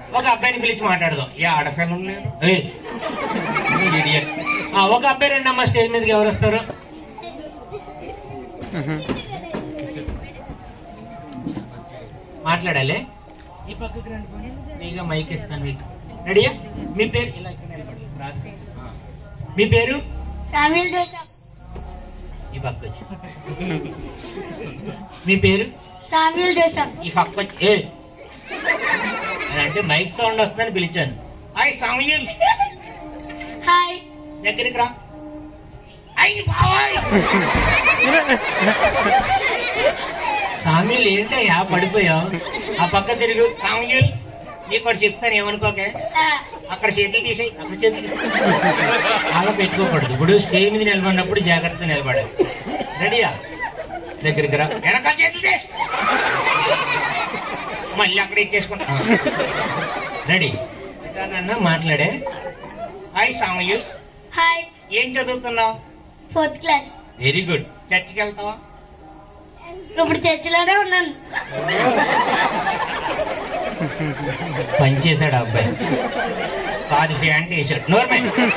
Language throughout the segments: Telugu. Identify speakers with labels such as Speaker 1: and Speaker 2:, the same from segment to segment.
Speaker 1: ఒక అబ్బాయిని పిలిచి మాట్లాడదాం ఏ ఆడపిల్ల ఉన్నారు ఏయ్, నువ్వు idiot. ఆ, ఒక అబ్బాయి రండి అమ్మా స్టేజ్ మీదకి ఎవరు వస్తారు మాట్లాడాలి ఈ పక్కకి రండి పోనీ. ఫ్రీగా మైక్ ఇస్తాను మీకు రెడీయా మీ పేరు ఇలా ఇక్కడ నిలబడి రాసి ఆ. మీ పేరు
Speaker 2: సామిల్ జోసఫ్
Speaker 1: ఈ పక్క వచ్చి మీ పేరు
Speaker 2: సామిల్ జోసఫ్
Speaker 1: ఈ పక్క వచ్చి ఏ అని అంటే మైక్ సౌండ్ వస్తుందని పిలిచాను హాయ్ సమయం
Speaker 2: హాయ్
Speaker 1: దగ్గరికి రా అయ్యి బావాయ్ సామ్యుల్ ఏంటయ్యా పడిపోయావు ఆ పక్క తిరుగు సామ్యుల్ నీకు ఒకటి చెప్తాను ఏమనుకోకే
Speaker 2: ఆ,
Speaker 1: అక్కడ చేతులు తీసేయి అక్కడ చేతులు తీసేయ్. అలా పెట్టుకోకూడదు ఇప్పుడు స్టేజ్ మీద నిలబడినప్పుడు జాగ్రత్తగా నిలబడాలి రెడీయా దగ్గరికి రా వెనకాల చేతులు తీయ్. మళ్ళీ అక్కడ ఎక్కేసుకుంటా రెడీ నాన్న మాట్లాడే హాయ్ సామయ్య
Speaker 2: హాయ్
Speaker 1: ఏం చదువుతున్నావు
Speaker 2: ఫోర్త్ క్లాస్
Speaker 1: వెరీ గుడ్ చర్చికి వెళ్తావా
Speaker 2: ఇప్పుడు చర్చిలోనే ఉన్నాను
Speaker 1: పని చేశాడు ఆ అబ్బాయి కాదు ఫ్యాంట్ వేసాడు నోర్మే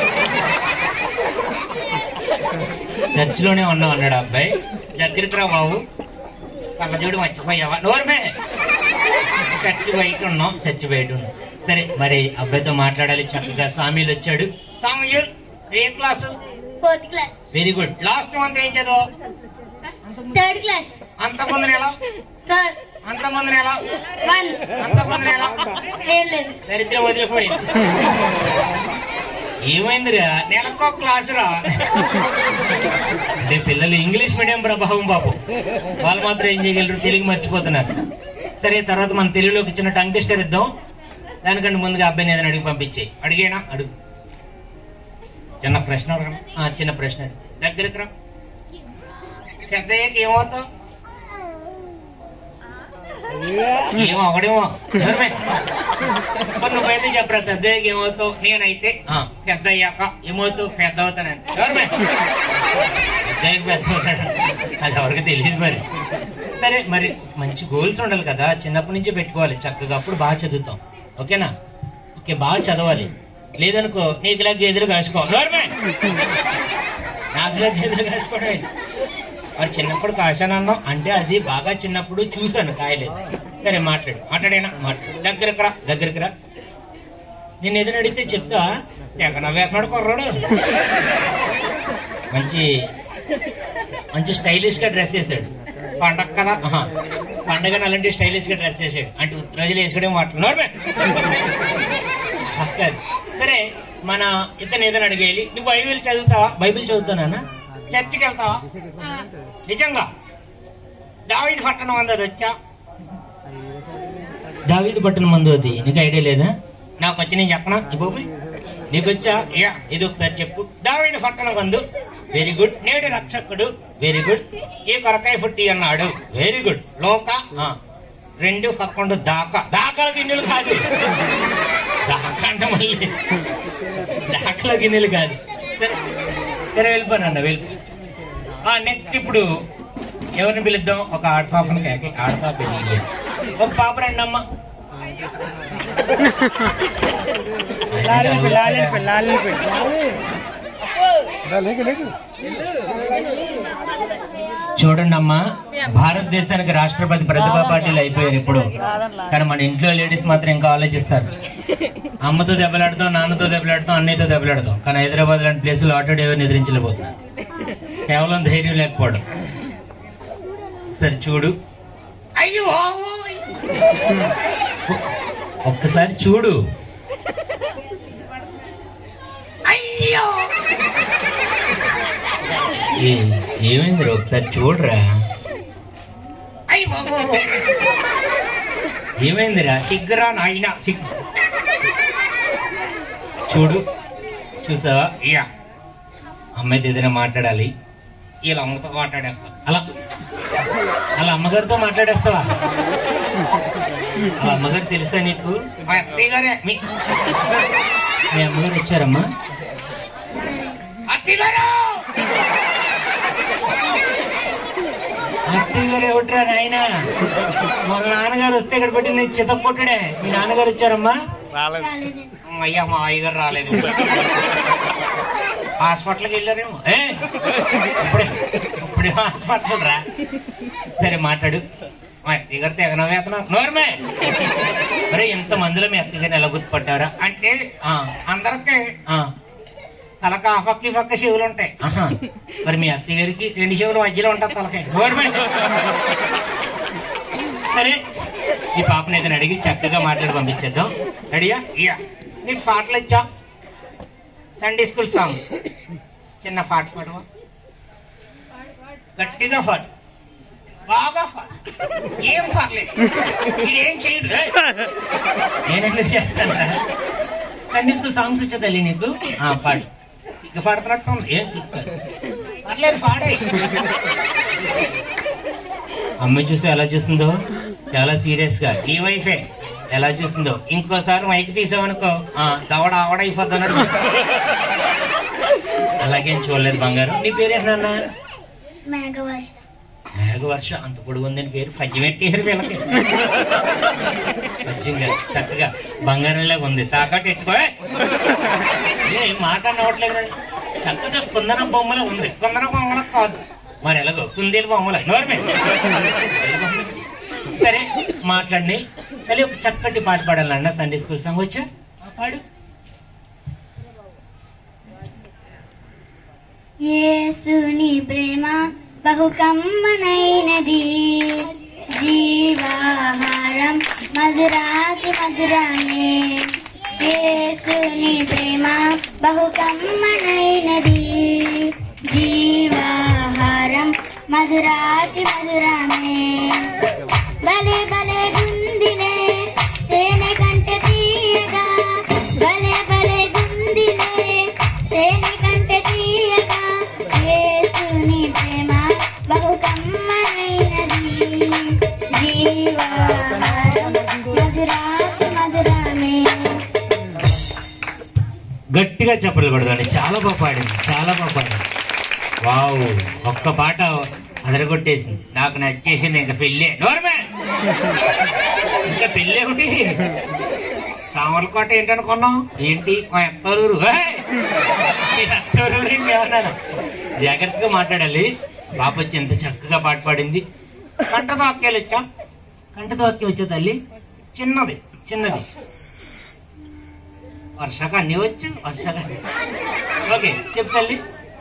Speaker 1: చర్చిలోనే ఉన్నావు అన్నాడు ఆ అబ్బాయి దగ్గరికి రా బాబు కళ్ళజోడు మర్చిపోయావా నోర్మే చర్చి బయట ఉన్నాం చర్చి బయట ఉన్నాం సరే మరి అబ్బాయితో మాట్లాడాలి చక్కగా సామీలు వచ్చాడు సామీయుల్ ఏ class
Speaker 2: fourth class
Speaker 1: very good last month ఏం చదువు
Speaker 2: థర్డ్ క్లాస్
Speaker 1: అంతకుముందు నెల
Speaker 2: ట్వెల్వ్
Speaker 1: అంతకుముందు నెల
Speaker 2: వన్
Speaker 1: అంతకుముందు నెల
Speaker 2: ఏం లేదు
Speaker 1: దరిద్రం వదిలిపోయింది ఏమైందిరా నెలకో క్లాసురా అంటే పిల్లలు ఇంగ్లీష్ మీడియం ప్రభావం బాబు వాళ్ళు మాత్రం ఏం చేయగలరు తెలుగు మర్చిపోతున్నారు సరే తర్వాత మన తెలుగులోకి ఇచ్చిన టంగ్ టెస్టర్ ఇద్దాం దానికంటే ముందుగా అబ్బాయిని ఏదైనా అడిగి పంపించేయి అడిగేనా అడుగు చిన్న ప్రశ్న అడగను ఆ, చిన్న ప్రశ్న అడుగు. దగ్గరికి రా పెద్ద అయ్యాక ఏమవుతావు ఏమో ఒకడేమో నిజమే. మరి నువ్వైతే చెప్పరా పెద్ద అయ్యాక ఏమవుతావు నేనైతే ఆ, పెద్ద అయ్యాక ఏమవుతావు పెద్ద అవుతానని ఎవరమే పెద్ద అయ్యాక పెద్ద అవుతాడు అది ఎవరికి తెలియదు మరి సరే మరి మంచి గోల్స్ ఉండాలి కదా చిన్నప్పటి నుంచి పెట్టుకోవాలి చక్కగా అప్పుడు బాగా చదువుతాం ఓకేనా ఓకే బాగా చదవాలి లేదనుకో నీకు ఇలా గేదెలు కాసుకో ఎవరమే నాకు ఇలా గేదెలు కాసుకోవడమే మరి చిన్నప్పుడు కాశానన్నాం అంటే అది బాగా చిన్నప్పుడు చూశాను కాయలేదు సరే మాట్లాడు మాట్లాడేనా మాట్లాడు దగ్గరకు రా దగ్గరకు రా నేను ఏదైనా అడిగితే చెప్తా ఎక్కడ నవ్వేస్తున్నాడు కుర్రాడు మంచి మంచి స్టైలిష్ గా డ్రెస్ వేసాడు పండగ కదా ఆహా. పండగ అలాంటి స్టైలిష్ గా డ్రెస్ వేసాడు అంటే రోజులు వేసుకోవడం మాట్లాడు సరే మన ఇతను ఏదైనా అడిగేయాలి నువ్వు బైబిల్ చదువుతావా బైబిల్ చదువుతానా చర్చికి వెళ్తావా నిజంగా దావీది పట్టణం అందది వచ్చా దావీది పట్టణం మందు అది నీకు ఐడియా లేదా నాకు వచ్చి నేను చెప్పనా ఈ బాబు నీకు వచ్చా యా ఇది ఒకసారి చెప్పు దావీది పట్టణం మందు వెరీ గుడ్ నేడు రక్షకుడు వెరీ గుడ్ ఈ కొరకాయ ఫుట్టి అన్నాడు వెరీ గుడ్ లోక ఆ. రెండు పదకొండు దాకా దాకాల గిన్నెలు కాదు దాకా అంటే మళ్ళీ దాకాల గిన్నెలు కాదు సరే సరే వెళ్ళిపోను అన్న వెళ్ళిపో నెక్స్ట్ ఇప్పుడు ఎవరిని పిలుద్దాం ఒక ఆడ పాపను కేక ఆడ పాప ఎదిగి. ఒక పాప రండి అమ్మ చూడండి అమ్మా భారతదేశానికి రాష్ట్రపతి ప్రతిభా పాటిల్ అయిపోయారు ఇప్పుడు కానీ మన ఇంట్లో లేడీస్ మాత్రం ఇంకా ఆలోచిస్తారు అమ్మతో దెబ్బలాడతాం నాన్నతో దెబ్బలాడతాం అన్నయ్యతో దెబ్బలాడతాం కానీ హైదరాబాద్ లాంటి ప్లేసులు ఆటో డ్రైవర్ ఎదిరించలేకపోతున్నారు కేవలం ధైర్యం లేకపోవడం సరే చూడు అయ్యో ఒక్కసారి చూడు అయ్యో ఏ- ఏమైంది ఒకసారి చూడరా అయ్యి బాబు ఏమైందిరా సిగ్గురా నాయన సిగ్గు చూడు చూసావా ఇయా అమ్మాయితో ఏదైనా మాట్లాడాలి వీళ్ళ అమ్మతో మాట్లాడేస్తా అలా అలా అమ్మగారితో మాట్లాడేస్తావా వాళ్ళ అమ్మగారు తెలుసా నీకు మా అత్తయ్య గారే మీ మీ అమ్మగారు వచ్చారమ్మా అత్తయ్య గారు అత్తయ్య గారు ఎవట్రా నాయన వాళ్ళ నాన్నగారు వస్తే ఇక్కడ పెట్టి నేను చితక్కొట్టడే మీ నాన్నగారు వచ్చారమ్మా
Speaker 2: రాలేదండి
Speaker 1: అయ్యా మా అయ్యగారు రాలేదు హాస్పిటల్కి వెళ్ళారేమో ఏ ఇప్పుడే ఇప్పుడే హాస్పిటల్ రా సరే మాట్లాడు మా అత్తయ్య గారు తెగన వేతన నోరమే మరి ఇంత మందిలో మీ అత్తయ్య గారిని ఎలా గుర్తుపట్టారా అంటే ఆ, అందరికి ఆ, తలక ఆ పక్క ఈ పక్క చెవులు ఉంటాయి ఆహా. మరి మీ అత్తయ్య గారికి రెండు చెవులు మధ్యలో ఉంటుంది తలకాయ నోరమే సరే ఈ పాపని ఏదైనా అడిగి చక్కగా మాట్లాడి పంపించేద్దాం రెడీయా ఇయా నీకు పాటలు ఇచ్చా సండే స్కూల్ సాంగ్ చిన్న పాట పాడవా గట్టిగా పాడు బాగా పాడు ఏం పర్లేదు ఏం చేయడు ఏయ్. నేనెందుకు చేస్తాను సండే స్కూల్ సాంగ్స్ వచ్చా తల్లి నీకు ఆ, పాడు ఇక పాడుతున్నట్టు ఉంది ఏం చెప్తారు పర్లేదు పాడే అమ్మాయి చూసి ఎలా చూస్తుందో చాలా సీరియస్ గా ఈ వైఫే ఎలా చూస్తుందో ఇంకోసారి మైక్ తీసామనుకో ఆ, దవడ ఆవడ అయిపోద్ది అన్నాడు అలాగేం చూడలేదు బంగారం నీ పేరేంటి నాన్న
Speaker 2: మేఘవర్ష
Speaker 1: మేఘవర్ష అంత పొడుగు ఉందని పేరు పద్యమెట్టారు వీళ్ళకి పద్యంగా చక్కగా బంగారంలాగా ఉంది తాకట్టు ఎట్టుకో ఏ మాట నవ్వట్లేదు రండి. చక్కగా కుందన బొమ్మల ఉంది కుందన బొమ్మల కాదు మరి ఎలాగో కుందేలు బొమ్మల నోర్మే సరే మాట్లాడి తల్లి ఒక చక్కటి పాట పాడాలన్న సండే స్కూల్ సాంగ్ వచ్చా ఆ, పాడు
Speaker 2: యేసుని ప్రేమ బహు కమ్మనైనది జీవాహారం మధురాతి మధురామే యేసుని ప్రేమ బహు కమ్మనైనది జీవాహారం మధురాతి మధురామే భలే భలే గుందినే తేనె కంటే తీయగా భలే భలే గుందినే తేనె కంటే తీయగా యేసుని ప్రేమ బహు కమ్మనైనది జీవాహారం మధురాతి మధురామే
Speaker 1: గట్టిగా చెప్పలు కొడదండి చాలా బాగా పాడింది చాలా బాగా పాడింది వావ్ ఒక్క పాట అదరగొట్టేసింది నాకు నచ్చేసింది ఇంకా పెళ్ళే నోరమే ఇంకా పెళ్ళే ఒకటి సామర్లకోట ఏంటనుకున్నాం ఏంటి మా ఎత్తరూరు ఏయ్! మీ ఎత్తరూరు ఇంకేమన్నాను జాగ్రత్తగా మాట్లాడాలి పాప వచ్చి ఎంత చక్కగా పాట పాడింది కంటతో వాక్యాలు వచ్చా కంటతో వాక్యం వచ్చా తల్లి చిన్నది చిన్నది వర్షక అన్ని వచ్చు వర్షక ఓకే చెప్పు తల్లి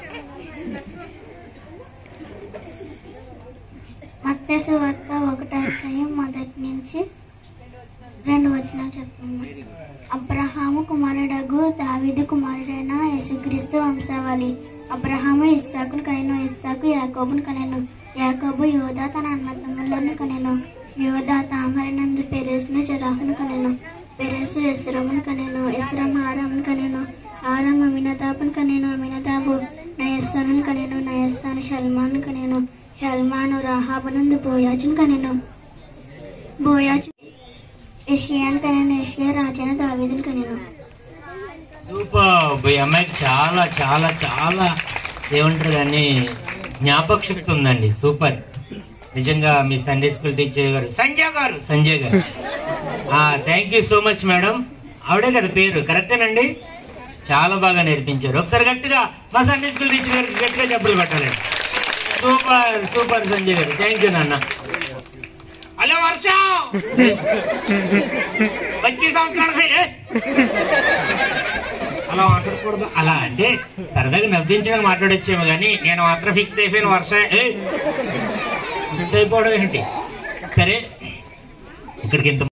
Speaker 2: మత్తసు వత్త ఒకటో అధ్యాయం మొదటి నుంచి రెండు వచనాలు చెప్తుంది అబ్రహాము కుమారుడగు దావీదు కుమారుడైన యేసుక్రీస్తు వంశావళి అబ్రహాము ఇస్సాకును కనెను ఇస్సాకు యాకోబును కనెను యాకోబు యోధా తన అన్నతమ్ములను కనెను యోధా తామరనందు పెరేసును జరాహును కనెను పెరేసు ఎస్రమును కనెను ఎస్రము ఆరామును కనెను ఆరాం అమినతాపును కనెను అమినతాబు నయస్సాను కనెను నయస్సాను షల్మాను కనెను షల్మాను రాహాబునందు బోయాజును కనెను బోయాజు ఏషియాను కనెను ఏషియా రాజైన దావీదును కనెను
Speaker 1: సూపర్ ఈ అమ్మాయికి చాలా చాలా చాలా ఏమంటారు దాన్ని జ్ఞాపక శక్తి ఉందండి సూపర్ నిజంగా మీ సండే స్కూల్ టీచర్ గారు Sanjay garu Sanjay garu thank you so much madam ఆవిడే కదా పేరు కరెక్టేనండి చాలా బాగా నేర్పించారు ఒకసారి గట్టిగా మా సండే స్కూల్ టీచర్ గారికి గట్టిగా చెప్పులు పెట్టాలండి super super Sanjay garu thank you నాన్న హలో వర్ష వచ్చే సంవత్సరానికి ఏ? అలా మాట్లాడకూడదు అలా అంటే సరదాగా నవ్వించడానికి మాట్లాడొచ్చేమో కానీ నేను మాత్రం ఫిక్స్ అయిపోయిన వర్ష ఏ? ఫిక్స్ అయిపోవడం ఏంటి సరే ఇక్కడికి ఇంత